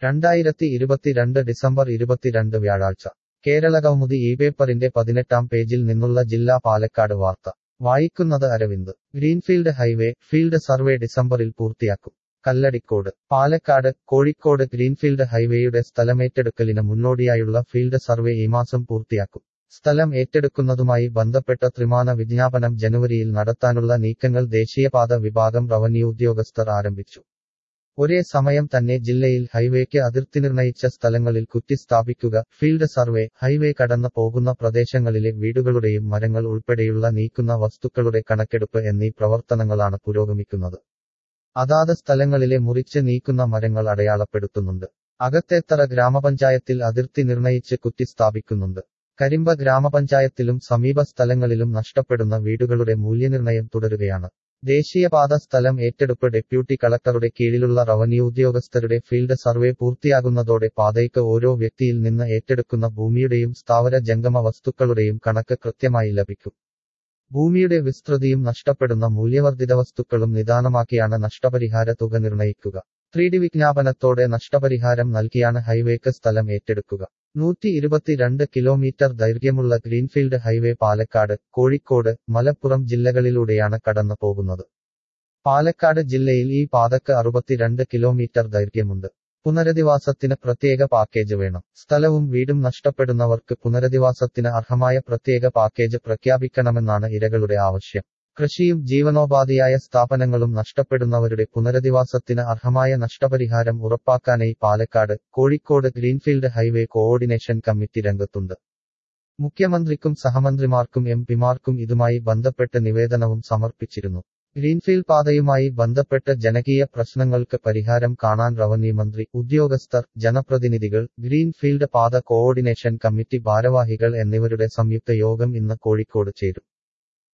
രണ്ടായിരത്തി ഇരുപത്തിരണ്ട് ഡിസംബർ ഇരുപത്തിരണ്ട് വ്യാഴാഴ്ച കേരള കൗമുദി ഈ പേപ്പറിന്റെ പതിനെട്ടാം പേജിൽ നിന്നുള്ള ജില്ലാ പാലക്കാട് വാർത്ത വായിക്കുന്നത് Aravind greenfield highway field survey ഡിസംബറിൽ പൂർത്തിയാക്കും കല്ലടിക്കോട് പാലക്കാട് കോഴിക്കോട് ഗ്രീൻഫീൽഡ് ഹൈവേയുടെ സ്ഥലമേറ്റെടുക്കലിന് മുന്നോടിയായുള്ള ഫീൽഡ് സർവേ ഈ മാസം പൂർത്തിയാക്കും സ്ഥലം ഏറ്റെടുക്കുന്നതുമായി ബന്ധപ്പെട്ട ത്രിമാന വിജ്ഞാപനം ജനുവരിയിൽ നടത്താനുള്ള നീക്കങ്ങൾ ദേശീയപാത വിഭാഗം റവന്യൂ ഉദ്യോഗസ്ഥർ ആരംഭിച്ചു ഒരേ സമയം തന്നെ ജില്ലയിൽ ഹൈവേക്ക് അതിർത്തി നിർണയിച്ച സ്ഥലങ്ങളിൽ കുറ്റി സ്ഥാപിക്കുക ഫീൽഡ് സർവേ ഹൈവേ കടന്നു പോകുന്ന പ്രദേശങ്ങളിലെ വീടുകളുടെയും മരങ്ങൾ ഉൾപ്പെടെയുള്ള നീക്കുന്ന വസ്തുക്കളുടെ കണക്കെടുപ്പ് എന്നീ പ്രവർത്തനങ്ങളാണ് പുരോഗമിക്കുന്നത് അതാത് സ്ഥലങ്ങളിലെ മുറിച്ച് നീക്കുന്ന മരങ്ങൾ അടയാളപ്പെടുത്തുന്നുണ്ട് അകത്തേത്തറ ഗ്രാമപഞ്ചായത്തിൽ അതിർത്തി നിർണയിച്ച് കുറ്റി സ്ഥാപിക്കുന്നുണ്ട് കരിമ്പ ഗ്രാമപഞ്ചായത്തിലും സമീപ സ്ഥലങ്ങളിലും നഷ്ടപ്പെടുന്ന വീടുകളുടെ മൂല്യനിർണയം തുടരുകയാണ് ദേശീയപാത സ്ഥലം ഏറ്റെടുപ്പ് ഡെപ്യൂട്ടി കളക്ടറുടെ കീഴിലുള്ള റവന്യൂ ഉദ്യോഗസ്ഥരുടെ ഫീൽഡ് സർവേ പൂർത്തിയാകുന്നതോടെ പാതയ്ക്ക് ഓരോ വ്യക്തിയിൽ നിന്ന് ഏറ്റെടുക്കുന്ന ഭൂമിയുടെയും സ്ഥാവര ജംഗമ വസ്തുക്കളുടെയും കണക്ക് കൃത്യമായി ലഭിക്കും ഭൂമിയുടെ വിസ്തൃതിയും നഷ്ടപ്പെടുന്ന മൂല്യവർദ്ധിത വസ്തുക്കളും നിദാനമാക്കിയാണ് നഷ്ടപരിഹാര തുക നിർണയിക്കുക ത്രീ ഡി വിജ്ഞാപനത്തോടെ നഷ്ടപരിഹാരം നൽകിയാണ് ഹൈവേക്ക് സ്ഥലം ഏറ്റെടുക്കുക നൂറ്റി ഇരുപത്തിരണ്ട് കിലോമീറ്റർ ദൈർഘ്യമുള്ള ഗ്രീൻഫീൽഡ് ഹൈവേ പാലക്കാട് കോഴിക്കോട് മലപ്പുറം ജില്ലകളിലൂടെയാണ് കടന്നു പോകുന്നത് പാലക്കാട് ജില്ലയിൽ ഈ പാതക്ക് അറുപത്തിരണ്ട് കിലോമീറ്റർ ദൈർഘ്യമുണ്ട് പുനരധിവാസത്തിന് പ്രത്യേക പാക്കേജ് വേണം സ്ഥലവും വീടും നഷ്ടപ്പെടുന്നവർക്ക് പുനരധിവാസത്തിന് അർഹമായ പ്രത്യേക പാക്കേജ് പ്രഖ്യാപിക്കണമെന്നാണ് ഇരകളുടെ ആവശ്യം കൃഷിയും ജീവനോപാധിയായ സ്ഥാപനങ്ങളും നഷ്ടപ്പെടുന്നവരുടെ പുനരധിവാസത്തിന് അർഹമായ നഷ്ടപരിഹാരം ഉറപ്പാക്കാനായി Palakkad Kozhikode greenfield highway coordination committee രംഗത്തുണ്ട് മുഖ്യമന്ത്രിക്കും സഹമന്ത്രിമാർക്കും എം പിമാർക്കും ഇതുമായി ബന്ധപ്പെട്ട് നിവേദനവും സമർപ്പിച്ചിരുന്നു ഗ്രീൻഫീൽഡ് പാതയുമായി ബന്ധപ്പെട്ട് ജനകീയ പ്രശ്നങ്ങൾക്ക് പരിഹാരം കാണാൻ റവന്യൂ മന്ത്രി ഉദ്യോഗസ്ഥർ ജനപ്രതിനിധികൾ ഗ്രീൻഫീൽഡ് പാത കോഓർഡിനേഷൻ കമ്മിറ്റി ഭാരവാഹികൾ എന്നിവരുടെ സംയുക്ത യോഗം ഇന്ന് കോഴിക്കോട് ചേരും